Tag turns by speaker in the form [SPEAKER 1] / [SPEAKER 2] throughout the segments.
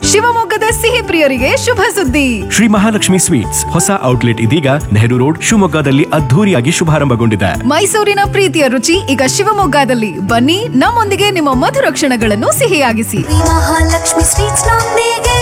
[SPEAKER 1] ಶಿವಮೊಗ್ಗದ ಸಿಹಿ ಪ್ರಿಯರಿಗೆ ಶುಭ ಸುದ್ದಿ
[SPEAKER 2] ಶ್ರೀ ಮಹಾಲಕ್ಷ್ಮಿ ಸ್ವೀಟ್ಸ್ ಹೊಸ ಔಟ್ಲೆಟ್ ಇದೀಗ ನೆಹರು ರೋಡ್ ಶಿವಮೊಗ್ಗದಲ್ಲಿ ಅದ್ಧೂರಿಯಾಗಿ ಶುಭಾರಂಭಗೊಂಡಿದೆ
[SPEAKER 1] ಮೈಸೂರಿನ ಪ್ರೀತಿಯ ರುಚಿ ಈಗ ಶಿವಮೊಗ್ಗದಲ್ಲಿ ಬನ್ನಿ ನಮ್ಮೊಂದಿಗೆ ನಿಮ್ಮ ಮಧುರ ಕ್ಷಣಗಳನ್ನು ಸಿಹಿಯಾಗಿಸಿ
[SPEAKER 3] ಮಹಾಲಕ್ಷ್ಮಿ ಸ್ವೀಟ್ಸ್ ನೊಂದಿಗೆ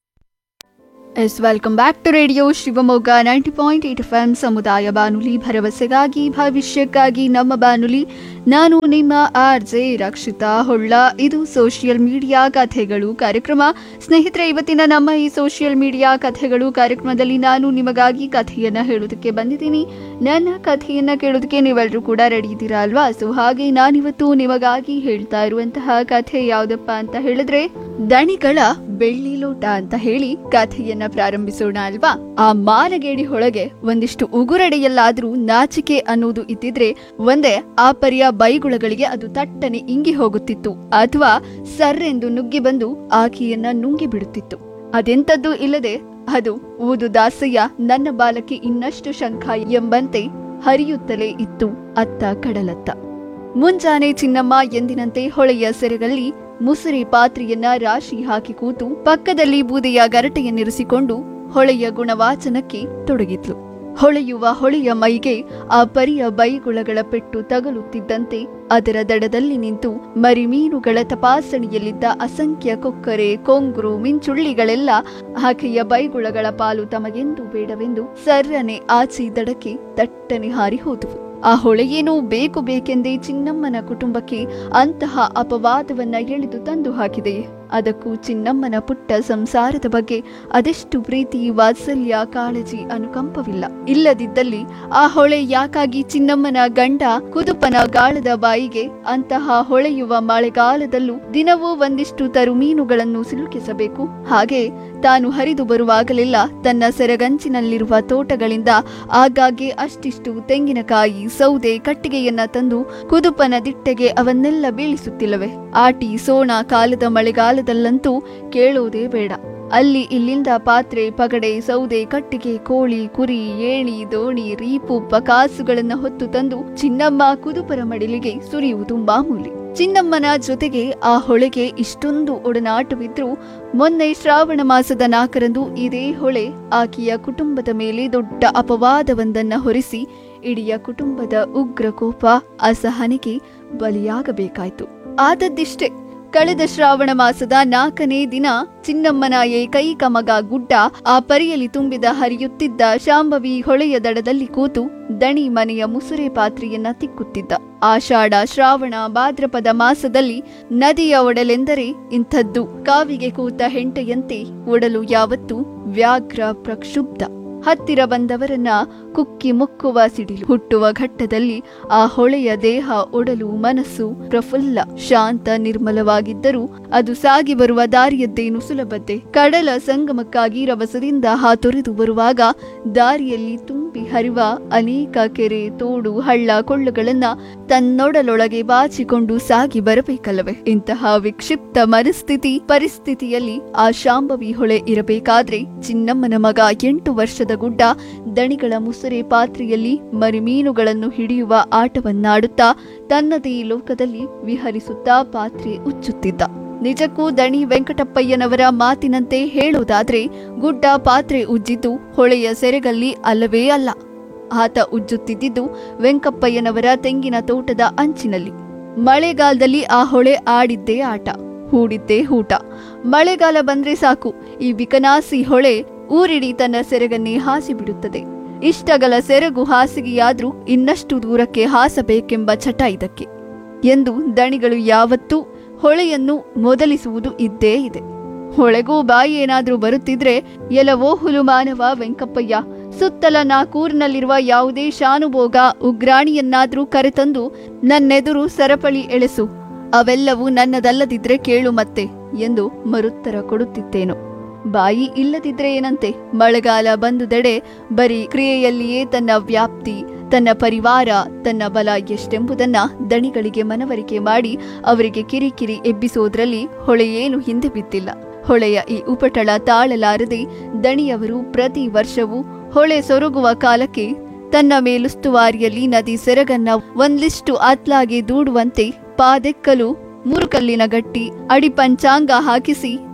[SPEAKER 4] yes welcome back to radio Shivamogga ninety point eight F M ಸಮುದಾಯ ಬಾನುಲಿ ಭರವಸೆಗಾಗಿ ಭವಿಷ್ಯಕ್ಕಾಗಿ ನಮ್ಮ ಬಾನುಲಿ ನಾನು ನಿಮ್ಮ ಆರ್ ಜೆ ರಕ್ಷಿತಾ ಹೊಳ್ಳ ಇದು ಸೋಷಿಯಲ್ ಮೀಡಿಯಾ ಕಥೆಗಳು ಕಾರ್ಯಕ್ರಮ ಸ್ನೇಹಿತರೆ ಇವತ್ತಿನ ನಮ್ಮ ಈ ಸೋಷಿಯಲ್ ಮೀಡಿಯಾ ಕಥೆಗಳು ಕಾರ್ಯಕ್ರಮದಲ್ಲಿ ನಾನು ನಿಮಗಾಗಿ ಕಥೆಯನ್ನ ಹೇಳೋದಕ್ಕೆ ಬಂದಿದ್ದೀನಿ ನನ್ನ ಕಥೆಯನ್ನ ಕೇಳೋದಕ್ಕೆ ನೀವೆಲ್ಲರೂ ಕೂಡ ರೆಡಿ ಇದ್ದೀರಾ ಅಲ್ವಾ ಸೊ ಹಾಗೆ ನಾನಿವತ್ತು ನಿಮಗಾಗಿ ಹೇಳ್ತಾ ಇರುವಂತಹ ಕಥೆ ಯಾವುದಪ್ಪ ಅಂತ ಹೇಳಿದ್ರೆ ದಣಿಗಳ ಬೆಳ್ಳಿ ಲೋಟ ಅಂತ ಹೇಳಿ ಕಥೆಯನ್ನ ಪ್ರಾರಂಭಿಸೋಣ ಅಲ್ವಾ ಆ ಮಾನಗೇಡಿ ಹೊಳಗೆ ಒಂದಿಷ್ಟು ಉಗುರಡೆಯಲ್ಲಾದ್ರೂ ನಾಚಿಕೆ ಅನ್ನೋದು ಇದ್ದಿದ್ರೆ ಒಂದೇ ಆ ಪರಿಯ ಬೈಗುಳಗಳಿಗೆ ಅದು ತಟ್ಟನೆ ಇಂಗಿ ಹೋಗುತ್ತಿತ್ತು ಅಥವಾ ಸರ್ರೆಂದು ನುಗ್ಗಿ ಬಂದು ಆಕೆಯನ್ನ ನುಂಗಿ ಬಿಡುತ್ತಿತ್ತು ಅದೆಂತದ್ದು ಇಲ್ಲದೆ ಅದು ಊದು ದಾಸಯ್ಯ ನನ್ನ ಬಾಲಕ್ಕೆ ಇನ್ನಷ್ಟು ಶಂಖ ಎಂಬಂತೆ ಹರಿಯುತ್ತಲೇ ಇತ್ತು ಅತ್ತ ಕಡಲತ್ತ ಮುಂಜಾನೆ ಚಿನ್ನಮ್ಮ ಎಂದಿನಂತೆ ಹೊಳೆಯ ಸೆರೆಗಲ್ಲಿ ಮುಸುರಿ ಪಾತ್ರೆಯನ್ನ ರಾಶಿ ಹಾಕಿ ಕೂತು ಪಕ್ಕದಲ್ಲಿ ಬೂದೆಯ ಗರಟೆಯನ್ನಿರಿಸಿಕೊಂಡು ಹೊಳೆಯ ಗುಣವಾಚನಕ್ಕೆ ತೊಡಗಿದ್ಲು ಹೊಳೆಯುವ ಹೊಳೆಯ ಮೈಗೆ ಆ ಪರಿಯ ಬೈಗುಳಗಳ ಪೆಟ್ಟು ತಗಲುತ್ತಿದ್ದಂತೆ ಅದರ ದಡದಲ್ಲಿ ನಿಂತು ಮರಿಮೀನುಗಳ ತಪಾಸಣೆಯಲ್ಲಿದ್ದ ಅಸಂಖ್ಯ ಕೊಕ್ಕರೆ ಕೊಂಗುರು ಮಿಂಚುಳ್ಳಿಗಳೆಲ್ಲ ಆಕೆಯ ಬೈಗುಳಗಳ ಪಾಲು ತಮಗೆಂದು ಬೇಡವೆಂದು ಸರ್ರನೆ ಆಚೆ ದಡಕ್ಕೆ ತಟ್ಟನೆ ಹಾರಿ ಹೋದುವು ಆ ಹೊಳೆಯೇನೋ ಬೇಕು ಬೇಕೆಂದೇ ಚಿನ್ನಮ್ಮನ ಕುಟುಂಬಕ್ಕೆ ಅಂತಹ ಅಪವಾದವನ್ನ ಎಳೆದು ತಂದು ಹಾಕಿದೆ ಅದಕ್ಕೂ ಚಿನ್ನಮ್ಮನ ಪುಟ್ಟ ಸಂಸಾರದ ಬಗ್ಗೆ ಅದೆಷ್ಟು ಪ್ರೀತಿ ವಾತ್ಸಲ್ಯ ಕಾಳಜಿ ಅನುಕಂಪವಿಲ್ಲ ಇಲ್ಲದಿದ್ದಲ್ಲಿ ಆ ಹೊಳೆ ಯಾಕಾಗಿ ಚಿನ್ನಮ್ಮನ ಗಂಡ ಕುದುಪನ ಗಾಳದ ಬಾಯಿಗೆ ಅಂತಹ ಹೊಳೆಯುವ ಮಳೆಗಾಲದಲ್ಲೂ ದಿನವೂ ಒಂದಿಷ್ಟು ತರು ಮೀನುಗಳನ್ನು ಸಿಲುಕಿಸಬೇಕು ಹಾಗೆ ತಾನು ಹರಿದು ಬರುವಾಗಲೆಲ್ಲ ತನ್ನ ಸೆರಗಂಚಿನಲ್ಲಿರುವ ತೋಟಗಳಿಂದ ಆಗಾಗ್ಗೆ ಅಷ್ಟಿಷ್ಟು ತೆಂಗಿನಕಾಯಿ ಸೌದೆ ಕಟ್ಟಿಗೆಯನ್ನ ತಂದು ಕುದುಪನ ದಿಟ್ಟೆಗೆ ಅವನ್ನೆಲ್ಲ ಬೀಳಿಸುತ್ತಿಲ್ಲವೆ ಆಟಿ ಸೋಣ ಕಾಲದ ಮಳೆಗಾಲದಲ್ಲಂತೂ ಕೇಳೋದೇ ಬೇಡ ಅಲ್ಲಿ ಇಲ್ಲಿಂದ ಪಾತ್ರೆ ಪಗಡೆ ಸೌದೆ ಕಟ್ಟಿಗೆ ಕೋಳಿ ಕುರಿ ಏಣಿ ದೋಣಿ ರೀಪು ಪಕಾಸುಗಳನ್ನ ಹೊತ್ತು ತಂದು ಚಿನ್ನಮ್ಮ ಕುದುಪರ ಮಡಿಲಿಗೆ ಸುರಿಯುವುದು ಮಾಮೂಲಿ ಚಿನ್ನಮ್ಮನ ಜೊತೆಗೆ ಆ ಹೊಳೆಗೆ ಇಷ್ಟೊಂದು ಒಡನಾಟವಿದ್ರೂ ಮೊನ್ನೆ ಶ್ರಾವಣ ಮಾಸದ ನಾಲ್ಕರಂದು ಇದೇ ಹೊಳೆ ಆಕೆಯ ಕುಟುಂಬದ ಮೇಲೆ ದೊಡ್ಡ ಅಪವಾದವೊಂದನ್ನ ಹೊರಿಸಿ ಇಡೀ ಕುಟುಂಬದ ಉಗ್ರ ಕೋಪ ಅಸಹನೆಗೆ ಬಲಿಯಾಗಬೇಕಾಯ್ತು ಆದದ್ದಿಷ್ಟೇ ಕಳೆದ ಶ್ರಾವಣ ಮಾಸದ ನಾಲ್ಕನೇ ದಿನ ಚಿನ್ನಮ್ಮನ ಏಕೈಕ ಮಗ ಗುಡ್ಡ ಆ ಪರಿಯಲ್ಲಿ ತುಂಬಿದ ಹರಿಯುತ್ತಿದ್ದ ಶಾಂಭವಿ ಹೊಳೆಯ ದಡದಲ್ಲಿ ಕೂತು ದಣಿ ಮನೆಯ ಮುಸುರೆ ಪಾತ್ರೆಯನ್ನ ತಿಕ್ಕುತ್ತಿದ್ದ ಆಷಾಢ ಶ್ರಾವಣ ಭಾದ್ರಪದ ಮಾಸದಲ್ಲಿ ನದಿಯ ಒಡಲೆಂದರೆ ಇಂಥದ್ದು ಕಾವಿಗೆ ಕೂತ ಹೆಂಟೆಯಂತೆ ಒಡಲು ಯಾವತ್ತೂ ವ್ಯಾಘ್ರ ಪ್ರಕ್ಷುಬ್ಧ ಹತ್ತಿರ ಬಂದವರನ್ನ ಕುಕ್ಕಿ ಮುಕ್ಕುವ ಸಿಡಿಲು ಹುಟ್ಟುವ ಘಟ್ಟದಲ್ಲಿ ಆ ಹೊಳೆಯ ದೇಹ ಒಡಲು ಮನಸ್ಸು ಪ್ರಫುಲ್ಲ ಶಾಂತ ನಿರ್ಮಲವಾಗಿದ್ದರೂ ಅದು ಸಾಗಿ ಬರುವ ದಾರಿಯದ್ದೇನು ಸುಲಭತೆ ಕಡಲ ಸಂಗಮಕ್ಕಾಗಿ ರಭಸದಿಂದ ಹಾತೊರೆದು ಬರುವಾಗ ದಾರಿಯಲ್ಲಿ ತುಂಬಿ ಹರಿವ ಅನೇಕ ಕೆರೆ ತೋಡು ಹಳ್ಳ ಕೊಳ್ಳಗಳನ್ನ ತನ್ನೊಡಲೊಳಗೆ ಬಾಚಿಕೊಂಡು ಸಾಗಿ ಬರಬೇಕಲ್ಲವೇ ಇಂತಹ ವಿಕ್ಷಿಪ್ತ ಮನಸ್ಥಿತಿ ಪರಿಸ್ಥಿತಿಯಲ್ಲಿ ಆ ಶಾಂಭವಿ ಹೊಳೆ ಇರಬೇಕಾದ್ರೆ ಚಿನ್ನಮ್ಮನ ಮಗ ಎಂಟು ವರ್ಷದ ಗುಡ್ಡ ದಣಿಗಳ ಮುಸುರೆ ಪಾತ್ರೆಯಲ್ಲಿ ಮರಿಮೀನುಗಳನ್ನು ಹಿಡಿಯುವ ಆಟವನ್ನಾಡುತ್ತಾ ತನ್ನದೇ ಲೋಕದಲ್ಲಿ ವಿಹರಿಸುತ್ತಾ ಪಾತ್ರೆ ಉಚ್ಚುತ್ತಿದ್ದ ನಿಜಕ್ಕೂ ದಣಿ ವೆಂಕಟಪ್ಪಯ್ಯನವರ ಮಾತಿನಂತೆ ಹೇಳೋದಾದ್ರೆ ಗುಡ್ಡ ಪಾತ್ರೆ ಉಜ್ಜಿದ್ದು ಹೊಳೆಯ ಸೆರೆಗಲ್ಲಿ ಅಲ್ಲವೇ ಅಲ್ಲ ಆತ ಉಜ್ಜುತ್ತಿದ್ದುದು ವೆಂಕಪ್ಪಯ್ಯನವರ ತೆಂಗಿನ ತೋಟದ ಅಂಚಿನಲ್ಲಿ ಮಳೆಗಾಲದಲ್ಲಿ ಆ ಹೊಳೆ ಆಡಿದ್ದೇ ಆಟ ಹೂಡಿದ್ದೇ ಹೂಟ ಮಳೆಗಾಲ ಬಂದ್ರೆ ಸಾಕು ಈ ವಿಕನಾಸಿ ಹೊಳೆ ಊರಿಡಿ ತನ್ನ ಸೆರಗನ್ನೇ ಹಾಸಿ ಬಿಡುತ್ತದೆ ಇಷ್ಟಗಲ ಸೆರಗು ಹಾಸಿಗೆಯಾದ್ರೂ ಇನ್ನಷ್ಟು ದೂರಕ್ಕೆ ಹಾಸಬೇಕೆಂಬ ಚಟ ಇದಕ್ಕೆ ಎಂದು ದಣಿಗಳು ಯಾವತ್ತೂ ಹೊಳೆಯನ್ನು ಮೊದಲಿಸುವುದು ಇದ್ದೇ ಇದೆ ಹೊಳೆಗೂ ಬಾಯಿ ಏನಾದ್ರೂ ಬರುತ್ತಿದ್ರೆ ಎಲವೋ ಹುಲುಮಾನವ ವೆಂಕಪ್ಪಯ್ಯ ಸುತ್ತಲ ನಾಕೂರಿನಲ್ಲಿರುವ ಯಾವುದೇ ಶಾನುಭೋಗ ಉಗ್ರಾಣಿಯನ್ನಾದ್ರೂ ಕರೆತಂದು ನನ್ನೆದುರು ಸರಪಳಿ ಎಳೆಸು ಅವೆಲ್ಲವೂ ನನ್ನದಲ್ಲದಿದ್ರೆ ಕೇಳು ಮತ್ತೆ ಎಂದು ಮರುತ್ತರ ಕೊಡುತ್ತಿದ್ದೇನು ಬಾಯಿ ಇಲ್ಲದಿದ್ರೆ ಏನಂತೆ ಮಳೆಗಾಲ ಬಂದುದೆಡೆ ಬರೀ ಕ್ರಿಯೆಯಲ್ಲಿಯೇ ತನ್ನ ವ್ಯಾಪ್ತಿ ತನ್ನ ಪರಿವಾರ ತನ್ನ ಬಲ ಎಷ್ಟೆಂಬುದನ್ನ ದಣಿಗಳಿಗೆ ಮನವರಿಕೆ ಮಾಡಿ ಅವರಿಗೆ ಕಿರಿಕಿರಿ ಎಬ್ಬಿಸೋದ್ರಲ್ಲಿ ಹೊಳೆಯೇನು ಹಿಂದೆ ಬಿದ್ದಿಲ್ಲ ಹೊಳೆಯ ಈ ಉಪಟಳ ತಾಳಲಾರದೆ ದಣಿಯವರು ಪ್ರತಿ ವರ್ಷವೂ ಹೊಳೆ ಸೊರಗುವ ಕಾಲಕ್ಕೆ ತನ್ನ ಮೇಲುಸ್ತುವಾರಿಯಲ್ಲಿ ನದಿ ಸೆರಗನ್ನ ಒಂದಿಷ್ಟು ಅತ್ಲಾಗಿ ದೂಡುವಂತೆ ಪಾದೆಕ್ಕಲು ಮುರುಕಲ್ಲಿನ ಗಟ್ಟಿ ಅಡಿ ಪಂಚಾಂಗ ಹಾಕಿಸಿ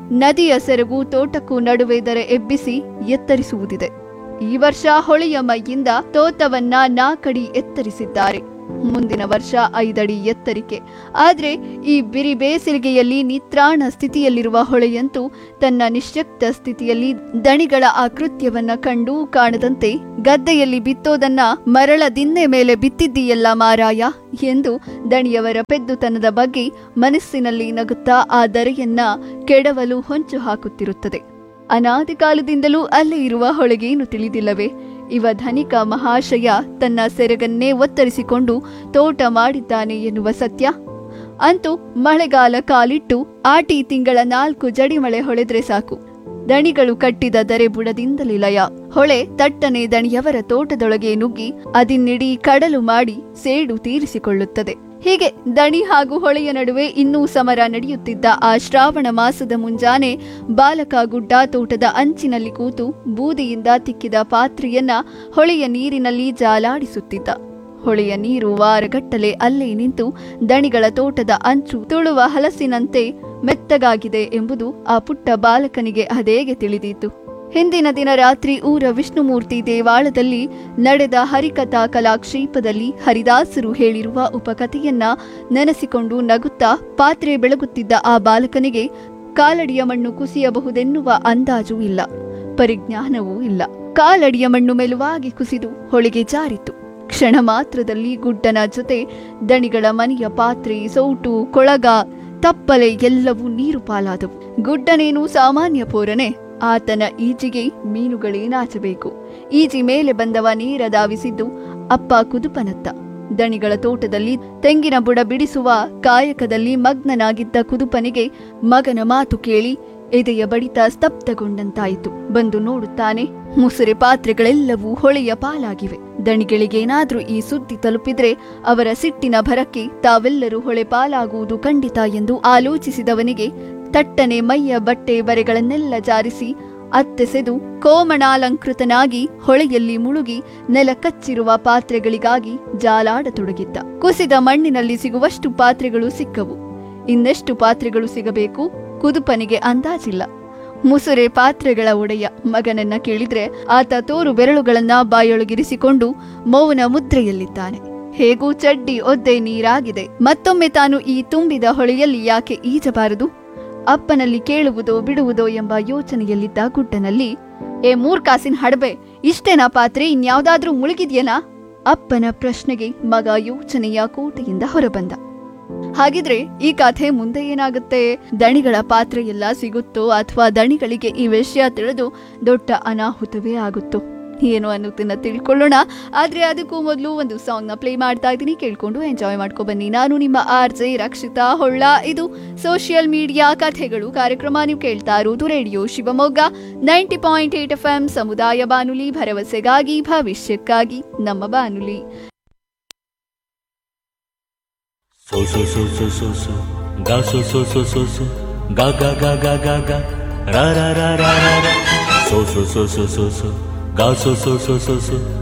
[SPEAKER 4] ನದಿಯ ಸೆರಗು ತೋಟಕ್ಕೂ ನಡುವೆ ದರೆ ಎಬ್ಬಿಸಿ ಎತ್ತರಿಸುವುದಿದೆ ಈ ವರ್ಷ ಹೊಳೆಯ ಮೈಯಿಂದ ತೋಟವನ್ನ ನಾಲ್ಕಡಿ ಎತ್ತರಿಸಿದ್ದಾರೆ ಮುಂದಿನ ವರ್ಷ ಐದಡಿ ಎತ್ತರಿಕೆ ಆದ್ರೆ ಈ ಬಿರಿ ಬೇಸಿಗೆಯಲ್ಲಿ ನಿತ್ರಾಣ ಸ್ಥಿತಿಯಲ್ಲಿರುವ ಹೊಳೆಯಂತೂ ತನ್ನ ನಿಶ್ಯಕ್ತ ಸ್ಥಿತಿಯಲ್ಲಿ ದಣಿಗಳ ಆ ಕೃತ್ಯವನ್ನ ಕಂಡು ಕಾಣದಂತೆ ಗದ್ದೆಯಲ್ಲಿ ಬಿತ್ತೋದನ್ನ ಮರಳ ದಿನ್ನೆ ಮೇಲೆ ಬಿತ್ತಿದ್ದೀಯಲ್ಲ ಮಾರಾಯ ಎಂದು ದಣಿಯವರ ಪೆದ್ದುತನದ ಬಗ್ಗೆ ಮನಸ್ಸಿನಲ್ಲಿ ನಗುತ್ತಾ ಆ ದರೆಯನ್ನ ಕೆಡವಲು ಹೊಂಚು ಹಾಕುತ್ತಿರುತ್ತದೆ ಅನಾದಿ ಕಾಲದಿಂದಲೂ ಅಲ್ಲೇ ಇರುವ ಹೊಳೆಗೇನು ತಿಳಿದಿಲ್ಲವೇ ಇವ ಧನಿಕ ಮಹಾಶಯ ತನ್ನ ಸೆರಗನ್ನೇ ಒತ್ತರಿಸಿಕೊಂಡು ತೋಟ ಮಾಡಿದ್ದಾನೆ ಎನ್ನುವ ಸತ್ಯ ಅಂತೂ ಮಳೆಗಾಲ ಕಾಲಿಟ್ಟು ಆಟಿ ತಿಂಗಳ ನಾಲ್ಕು ಜಡಿಮಳೆ ಹೊಳೆದ್ರೆ ಸಾಕು ದಣಿಗಳು ಕಟ್ಟಿದ ದರೆ ಬುಡದಿಂದಲೇ ಲಯ ಹೊಳೆ ತಟ್ಟನೆ ದಣಿಯವರ ತೋಟದೊಳಗೆ ನುಗ್ಗಿ ಅದಿನ್ನಿಡೀ ಕಡಲು ಮಾಡಿ ಸೇಡು ತೀರಿಸಿಕೊಳ್ಳುತ್ತದೆ ಹೀಗೆ ದಣಿ ಹಾಗೂ ಹೊಳೆಯ ನಡುವೆ ಇನ್ನೂ ಸಮರ ನಡೆಯುತ್ತಿದ್ದ ಆ ಶ್ರಾವಣ ಮಾಸದ ಮುಂಜಾನೆ ಬಾಲಕ ಗುಡ್ಡ ತೋಟದ ಅಂಚಿನಲ್ಲಿ ಕೂತು ಬೂದಿಯಿಂದ ತಿಕ್ಕಿದ ಪಾತ್ರೆಯನ್ನ ಹೊಳೆಯ ನೀರಿನಲ್ಲಿ ಜಾಲಾಡಿಸುತ್ತಿದ್ದ ಹೊಳೆಯ ನೀರು ವಾರಗಟ್ಟಲೆ ಅಲ್ಲೇ ನಿಂತು ದಣಿಗಳ ತೋಟದ ಅಂಚು ತುಳುವ ಹಲಸಿನಂತೆ ಮೆತ್ತಗಾಗಿದೆ ಎಂಬುದು ಆ ಪುಟ್ಟ ಬಾಲಕನಿಗೆ ಅದೇಗೆ ತಿಳಿದೀತು ಹಿಂದಿನ ದಿನ ರಾತ್ರಿ ಊರ ವಿಷ್ಣುಮೂರ್ತಿ ದೇವಾಲಯದಲ್ಲಿ ನಡೆದ ಹರಿಕಥಾ ಕಲಾಕ್ಷೇಪದಲ್ಲಿ ಹರಿದಾಸರು ಹೇಳಿರುವ ಉಪಕಥೆಯನ್ನ ನೆನೆಸಿಕೊಂಡು ನಗುತ್ತಾ ಪಾತ್ರೆ ಬೆಳಗುತ್ತಿದ್ದ ಆ ಬಾಲಕನಿಗೆ ಕಾಲಡಿಯ ಮಣ್ಣು ಕುಸಿಯಬಹುದೆನ್ನುವ ಅಂದಾಜು ಇಲ್ಲ ಪರಿಜ್ಞಾನವೂ ಇಲ್ಲ ಕಾಲಡಿಯ ಮಣ್ಣು ಮೆಲುವಾಗಿ ಕುಸಿದು ಹೊಳಿಗೆ ಜಾರಿತು ಕ್ಷಣ ಮಾತ್ರದಲ್ಲಿ ಗುಡ್ಡನ ಜೊತೆ ದಣಿಗಳ ಮನೆಯ ಪಾತ್ರೆ ಸೌಟು ಕೊಳಗ ತಪ್ಪಲೆ ಎಲ್ಲವೂ ನೀರು ಪಾಲಾದವು ಗುಡ್ಡನೇನು ಸಾಮಾನ್ಯ ಪೋರನೆ ಆತನ ಈಜಿಗೆ ಮೀನುಗಳೇ ನಾಚಬೇಕು ಈಜಿ ಮೇಲೆ ಬಂದವ ನೀರ ಧಾವಿಸಿದ್ದು ಅಪ್ಪ ಕುದುಪನತ್ತ ದಣಿಗಳ ತೋಟದಲ್ಲಿ ತೆಂಗಿನ ಬುಡ ಬಿಡಿಸುವ ಕಾಯಕದಲ್ಲಿ ಮಗ್ನನಾಗಿದ್ದ ಕುದುಪನಿಗೆ ಮಗನ ಮಾತು ಕೇಳಿ ಎದೆಯ ಬಡಿತ ಸ್ತಬ್ಧಗೊಂಡಂತಾಯಿತು ಬಂದು ನೋಡುತ್ತಾನೆ ಮುಸುರೆ ಪಾತ್ರೆಗಳೆಲ್ಲವೂ ಹೊಳೆಯ ಪಾಲಾಗಿವೆ ದಣಿಗಳಿಗೇನಾದ್ರೂ ಈ ಸುದ್ದಿ ತಲುಪಿದ್ರೆ ಅವರ ಸಿಟ್ಟಿನ ಭರಕ್ಕೆ ತಾವೆಲ್ಲರೂ ಹೊಳೆ ಪಾಲಾಗುವುದು ಖಂಡಿತ ಎಂದು ಆಲೋಚಿಸಿದವನಿಗೆ ತಟ್ಟನೆ ಮೈಯ ಬಟ್ಟೆ ಬರೆಗಳನ್ನೆಲ್ಲ ಜಾರಿಸಿ ಅತ್ತೆಸೆದು ಕೋಮಣಾಲಂಕೃತನಾಗಿ ಹೊಳೆಯಲ್ಲಿ ಮುಳುಗಿ ನೆಲ ಕಚ್ಚಿರುವ ಪಾತ್ರೆಗಳಿಗಾಗಿ ಜಾಲಾಡತೊಡಗಿದ್ದ ಕುಸಿದ ಮಣ್ಣಿನಲ್ಲಿ ಸಿಗುವಷ್ಟು ಪಾತ್ರೆಗಳು ಸಿಕ್ಕವು ಇನ್ನೆಷ್ಟು ಪಾತ್ರೆಗಳು ಸಿಗಬೇಕು ಕುದುಪನಿಗೆ ಅಂದಾಜಿಲ್ಲ ಮುಸುರೆ ಪಾತ್ರೆಗಳ ಒಡೆಯ ಮಗನನ್ನ ಕೇಳಿದ್ರೆ ಆತ ತೋರು ಬೆರಳುಗಳನ್ನ ಬಾಯೊಳಗಿರಿಸಿಕೊಂಡು ಮೌನ ಮುದ್ರೆಯಲ್ಲಿದ್ದಾನೆ ಹೇಗೂ ಚಡ್ಡಿ ಒದ್ದೆ ನೀರಾಗಿದೆ ಮತ್ತೊಮ್ಮೆ ತಾನು ಈ ತುಂಬಿದ ಹೊಳೆಯಲ್ಲಿ ಯಾಕೆ ಈಜಬಾರದು ಅಪ್ಪನಲ್ಲಿ ಕೇಳುವುದೋ ಬಿಡುವುದೋ ಎಂಬ ಯೋಚನೆಯಲ್ಲಿದ್ದ ಗುಡ್ಡನಲ್ಲಿ ಏ ಮೂರ್ಕಾಸಿನ ಹಡಬೆ ಇಷ್ಟೇನಾ ಪಾತ್ರೆ ಇನ್ಯಾವ್ದಾದ್ರೂ ಮುಳುಗಿದ್ಯೇನಾ ಅಪ್ಪನ ಪ್ರಶ್ನೆಗೆ ಮಗ ಯೋಚನೆಯ ಕೋಟೆಯಿಂದ ಹೊರಬಂದ ಹಾಗಿದ್ರೆ ಈ ಕಥೆ ಮುಂದೆ ಏನಾಗುತ್ತೆ ದಣಿಗಳ ಪಾತ್ರೆ ಎಲ್ಲ ಸಿಗುತ್ತೋ ಅಥವಾ ದಣಿಗಳಿಗೆ ಈ ವಿಷಯ ತಿಳಿದು ದೊಡ್ಡ ಅನಾಹುತವೇ ಆಗುತ್ತೋ ಏನು ಅನ್ನೋದನ್ನ ತಿಳ್ಕೊಳ್ಳೋಣ ಆದ್ರೆ ಅದಕ್ಕೂ ಮೊದಲು ಒಂದು ಸಾಂಗ್ ನ ಪ್ಲೇ ಮಾಡ್ತಾ ಇದ್ದೀನಿ ಕೇಳ್ಕೊಂಡು ಎಂಜಾಯ್ ಮಾಡ್ಕೊ ಬನ್ನಿ ನಾನು ನಿಮ್ಮ ಆರ್ ಜೆ ರಕ್ಷಿತಾ ಹೊಳ್ಳ ಇದು ಸೋಷಿಯಲ್ ಮೀಡಿಯಾ ಕಥೆಗಳು ಕಾರ್ಯಕ್ರಮ ನೀವು ಕೇಳ್ತಾ ಇರೋದು radio Shivamogga ninety point eight F M ಸಮುದಾಯ ಬಾನುಲಿ ಭರವಸೆಗಾಗಿ ಭವಿಷ್ಯಕ್ಕಾಗಿ ನಮ್ಮ ಬಾನುಲಿ
[SPEAKER 5] So so so so so so ga so so so so so ga ga ga ga ga ga ra ra ra ra ra ra so so so so so so ga so so so so so